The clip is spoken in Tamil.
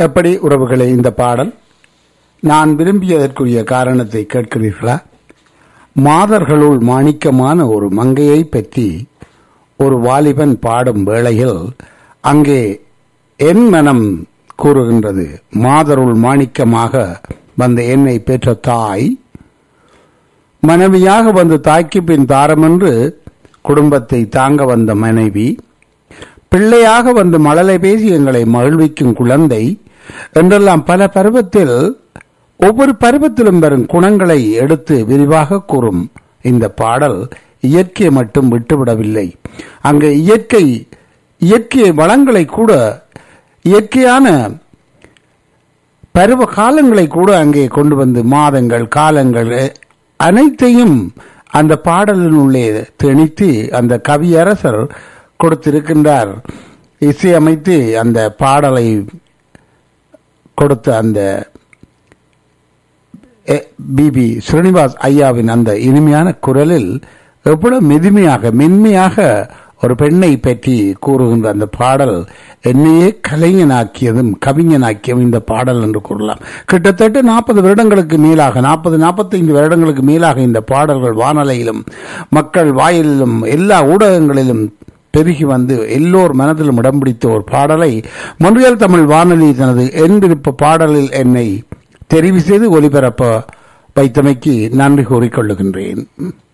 எப்படி உறவுகளே இந்த பாடல் நான் விரும்பியதற்குரிய காரணத்தை கேட்கிறீர்களா மாதர்களுள் மாணிக்கமான ஒரு மங்கையை பற்றி ஒரு வாலிபன் பாடும் வேளையில் அங்கே என் மனம் கூறுகின்றது மாதருள் மாணிக்கமாக வந்த என்னை பெற்ற தாய் மனைவியாக வந்து தாய்க்கு பின் தாரமென்று குடும்பத்தை தாங்க வந்த மனைவி பிள்ளையாக வந்து மழலை பேசி எங்களை மகிழ்விக்கும் குழந்தை என்றெல்லாம் பல பருவத்தில் ஒவ்வொரு பருவத்திலும் வரும் குணங்களை எடுத்து விரிவாக கூறும் இந்த பாடல் இயற்கையை மட்டும் விட்டுவிடவில்லை அங்கே இயற்கை இயற்கை வளங்களை கூட இயற்கையான பருவ காலங்களை கூட அங்கே கொண்டு வந்து மாதங்கள் காலங்கள் அனைத்தையும் அந்த பாடலினுள்ளே திணித்து அந்த கவியரசர் கொடுத்திருக்கின்றார் இசையமைத்து அந்த பாடலை கொடுத்த அந்த பிபி ஸ்ரீனிவாஸ் ஐயாவின் அந்த இனிமையான குரலில் எவ்வளவு மெதுமையாக மென்மையாக ஒரு பெண்ணை பற்றி கூறுகின்ற அந்த பாடல் என்னையே கலைஞனாக்கியதும் கவிஞனாக்கியதும் இந்த பாடல் என்று கூறலாம் கிட்டத்தட்ட நாற்பது வருடங்களுக்கு மேலாக நாற்பது நாற்பத்தைந்து வருடங்களுக்கு மேலாக இந்த பாடல்கள் வானொலியிலும் மக்கள் வாயிலும் எல்லா ஊடகங்களிலும் பெருகி வந்து எல்லோர் மனதிலும் இடம் பிடித்த ஒரு பாடலை மொன்றியல் தமிழ் வானொலி தனது என் விருப்ப பாடலில் என்னை தெரிவு செய்து ஒலிபரப்ப வைத்தமைக்கு நன்றி கூறிக்கொள்ளுகின்றேன்